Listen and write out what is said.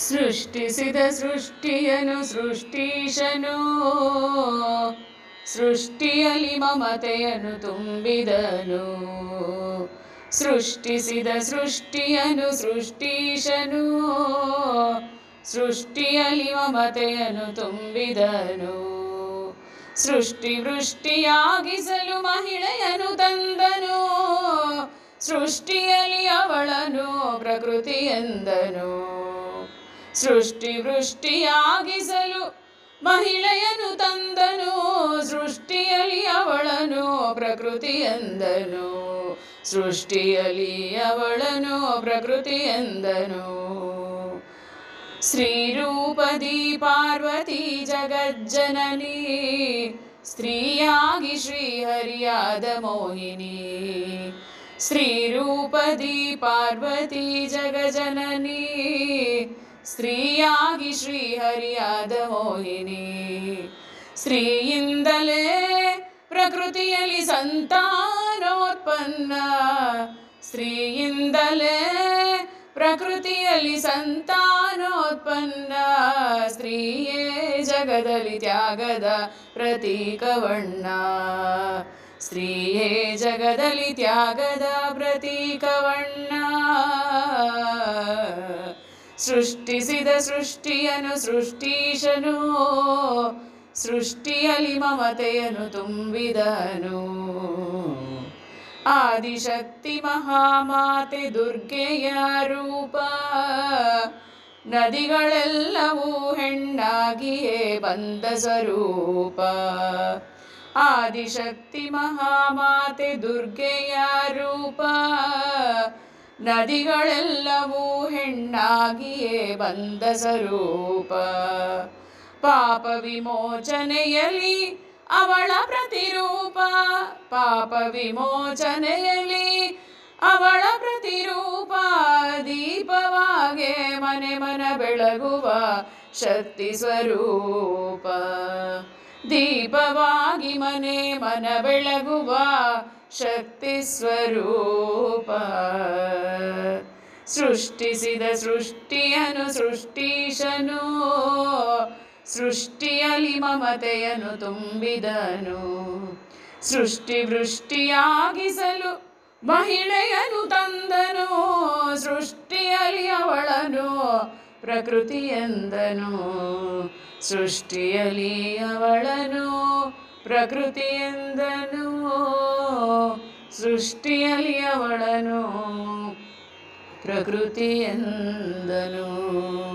ಸೃಷ್ಟಿಸಿದ ಸೃಷ್ಟಿಯನು ಸೃಷ್ಟೀಶನು ಸೃಷ್ಟಿಯಲ್ಲಿ ಮಮತೆಯನ್ನು ತುಂಬಿದನು ಸೃಷ್ಟಿಸಿದ ಸೃಷ್ಟಿಯನು ಸೃಷ್ಟೀಶನು ಸೃಷ್ಟಿಯಲ್ಲಿ ಮಮತೆಯನ್ನು ತುಂಬಿದನು ಸೃಷ್ಟಿ ವೃಷ್ಟಿಯಾಗಿಸಲು ಮಹಿಳೆಯನು ತಂದನು ಸೃಷ್ಟಿಯಲ್ಲಿ ಅವಳನು ಪ್ರಕೃತಿ ಎಂದನು ಸೃಷ್ಟಿ ವೃಷ್ಟಿಯಾಗಿಸಲು ಮಹಿಳೆಯನು ತಂದನು ಸೃಷ್ಟಿಯಲ್ಲಿ ಅವಳನು ಪ್ರಕೃತಿ ಎಂದನು ಸೃಷ್ಟಿಯಲ್ಲಿ ಅವಳನು ಪ್ರಕೃತಿ ಎಂದನು ಶ್ರೀರೂಪದಿ ಪಾರ್ವತಿ ಜಗಜ್ಜನನಿ ಸ್ತ್ರೀಯಾಗಿ ಶ್ರೀಹರಿಯಾದ ಮೋಹಿನಿ ಶ್ರೀರೂಪದಿ ಪಾರ್ವತಿ ಜಗಜನನಿ ಸ್ತ್ರೀಯಾಗಿ ಶ್ರೀಹರಿಯಾದ ಮೋಹಿನಿ ಸ್ತ್ರೀಯಿಂದಲೇ ಪ್ರಕೃತಿಯಲ್ಲಿ ಸಂತಾನೋತ್ಪನ್ನ ಸ್ತ್ರೀಯಿಂದಲೇ ಪ್ರಕೃತಿಯಲ್ಲಿ ಸಂತಾನೋತ್ಪನ್ನ ಸ್ತ್ರೀಯೇ ಜಗದಲ್ಲಿ ತ್ಯಾಗದ ಪ್ರತೀಕವಣ್ಣ ಸ್ತ್ರೀಯೇ ಜಗದಲ್ಲಿ ತ್ಯಾಗದ ಪ್ರತೀಕವಣ್ಣ ಸೃಷ್ಟಿಸಿದ ಸೃಷ್ಟಿಯನು ಸೃಷ್ಟೀಶನು ಸೃಷ್ಟಿಯಲ್ಲಿ ಮಮತೆಯನ್ನು ತುಂಬಿದನು ಆದಿಶಕ್ತಿ ಮಹಾಮಾತೆ ದುರ್ಗೆಯ ರೂಪ ನದಿಗಳೆಲ್ಲವೂ ಹೆಣ್ಣಾಗಿಯೇ ಬಂದ ಸ್ವರೂಪ ಆದಿಶಕ್ತಿ ಮಹಾಮಾತೆ ದುರ್ಗೆಯ ರೂಪ ನದಿಗಳೆಲ್ಲವೂ ಹೆಣ್ಣಾಗಿಯೇ ಬಂದ ಸ್ವರೂಪ ಪಾಪ ವಿಮೋಚನೆಯಲ್ಲಿ ಅವಳ ಪ್ರತಿರೂಪ ಪಾಪ ವಿಮೋಚನೆಯಲ್ಲಿ ಅವಳ ಪ್ರತಿರೂಪ ದೀಪವಾಗೆ ಮನೆ ಮನ ಬೆಳಗುವ ಶಕ್ತಿ ಸ್ವರೂಪ ದೀಪವಾಗಿ ಮನೆ ಮನ ಬೆಳಗುವ ಶಕ್ತಿ ಸ್ವರೂಪ ಸೃಷ್ಟಿಸಿದ ಸೃಷ್ಟಿಯನು ಸೃಷ್ಟೀಶನು ಸೃಷ್ಟಿಯಲ್ಲಿ ಮಮತೆಯನ್ನು ತುಂಬಿದನು ಸೃಷ್ಟಿ ವೃಷ್ಟಿಯಾಗಿಸಲು ಮಹಿಳೆಯನು ತಂದನು ಸೃಷ್ಟಿಯಲ್ಲಿ ಅವಳನು ಪ್ರಕೃತಿ ಎಂದನು ಸೃಷ್ಟಿಯಲ್ಲಿ ಅವಳನು ಪ್ರಕೃತಿ ಎಂದನು ಸೃಷ್ಟಿಯಲ್ಲಿ ಅವಳನು ಪ್ರಕೃತಿ ಎಂದನು